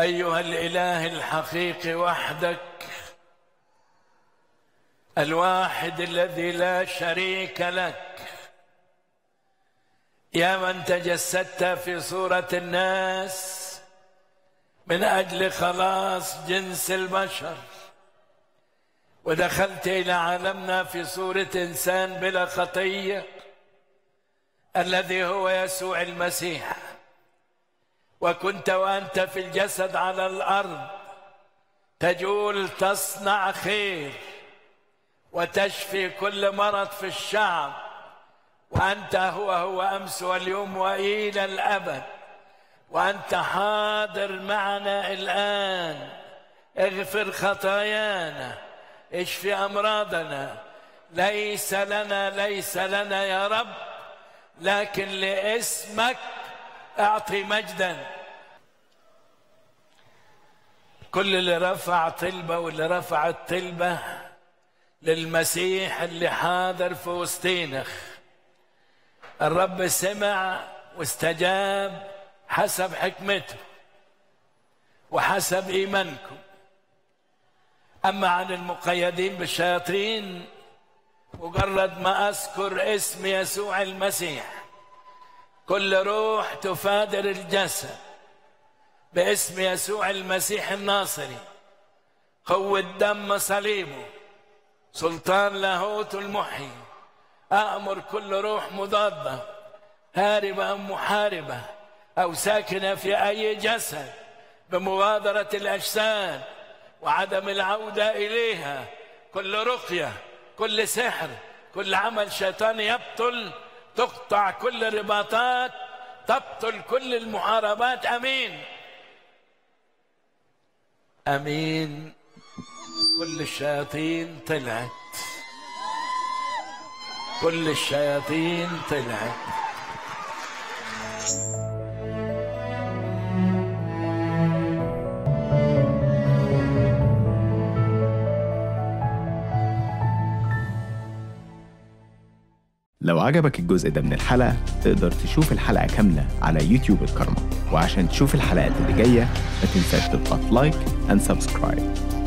ايها الاله الحقيقي وحدك الواحد الذي لا شريك لك يا من تجسدت في صوره الناس من اجل خلاص جنس البشر ودخلت الى عالمنا في صوره انسان بلا خطيه الذي هو يسوع المسيح وكنت وانت في الجسد على الارض تجول تصنع خير وتشفي كل مرض في الشعب وانت هو هو امس واليوم والى الابد وانت حاضر معنا الان اغفر خطايانا اشفي امراضنا ليس لنا ليس لنا يا رب لكن لاسمك اعطي مجدا كل اللي رفع طلبه واللي رفعت طلبه للمسيح اللي حاضر في وسطينا الرب سمع واستجاب حسب حكمته وحسب ايمانكم اما عن المقيدين بالشياطين مجرد ما اذكر اسم يسوع المسيح كل روح تفادر الجسد باسم يسوع المسيح الناصري قوة دم صليبه سلطان لاهوت المحيي أأمر كل روح مضادة هاربة أم محاربة أو ساكنة في أي جسد بمغادرة الأجساد وعدم العودة إليها كل رقية كل سحر كل عمل شيطاني يبطل تقطع كل الرباطات تبطل كل المحاربات امين امين كل الشياطين طلعت كل الشياطين طلعت لو عجبك الجزء ده من الحلقة تقدر تشوف الحلقة كاملة على يوتيوب الكرمة وعشان تشوف الحلقات اللي جاية ما تنساش تضغط لايك and subscribe